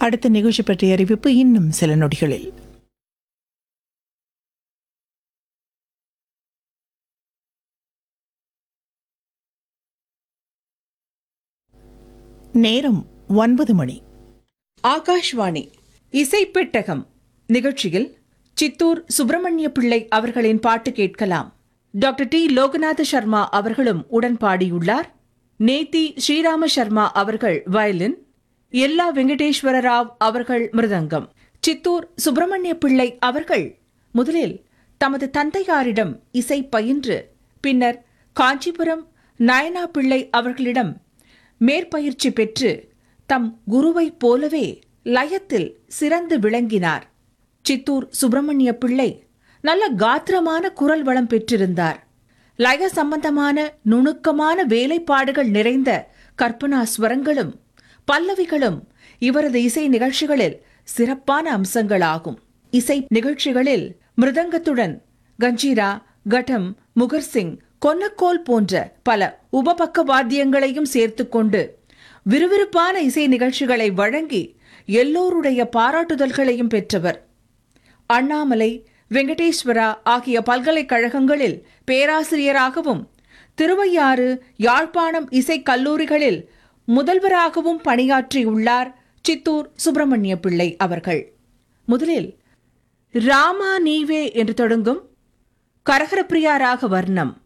அடுத்த நிகழ்ச்சி பற்றிய அறிவிப்பு இன்னும் சில நொடிகளில் நேரம் ஒன்பது மணி ஆகாஷ்வாணி இசைப்பெட்டகம் நிகழ்ச்சியில் சித்தூர் சுப்பிரமணிய பிள்ளை அவர்களின் பாட்டு கேட்கலாம் டாக்டர் டி லோகநாத சர்மா அவர்களும் உடன் பாடியுள்ளார் நேத்தி ஸ்ரீராம சர்மா அவர்கள் வயலின் எல்லா வெங்கடேஸ்வர ராவ் அவர்கள் மிருதங்கம் சித்தூர் சுப்பிரமணிய பிள்ளை அவர்கள் முதலில் தமது தந்தையாரிடம் இசை பயின்று பின்னர் காஞ்சிபுரம் நயனா பிள்ளை அவர்களிடம் மேற்பயிற்சி பெற்று தம் குருவைப் போலவே லயத்தில் சிறந்து விளங்கினார் சித்தூர் சுப்பிரமணிய பிள்ளை நல்ல காத்திரமான குரல் வளம் பெற்றிருந்தார் லய சம்பந்தமான நுணுக்கமான வேலைப்பாடுகள் நிறைந்த கற்பனா ஸ்வரங்களும் பல்லவிகளும் இவரது இசை நிகழ்ச்சிகளில் சிறப்பான அம்சங்களாகும் இசை நிகழ்ச்சிகளில் மிருதங்கத்துடன் கஞ்சீரா கடம் முகர்சிங் கொன்னக்கோல் போன்ற பல உபபக்க வாத்தியங்களையும் சேர்த்துக்கொண்டு விறுவிறுப்பான இசை நிகழ்ச்சிகளை வழங்கி எல்லோருடைய பாராட்டுதல்களையும் பெற்றவர் அண்ணாமலை வெங்கடேஸ்வரா ஆகிய பல்கலைக்கழகங்களில் பேராசிரியராகவும் திருவையாறு யாழ்ப்பாணம் இசைக் கல்லூரிகளில் முதல்வராகவும் பணியாற்றியுள்ளார் சித்தூர் சுப்பிரமணிய பிள்ளை அவர்கள் முதலில் ராமா நீவே என்று தொடங்கும் கரகரப்பிரியா ராக வர்ணம்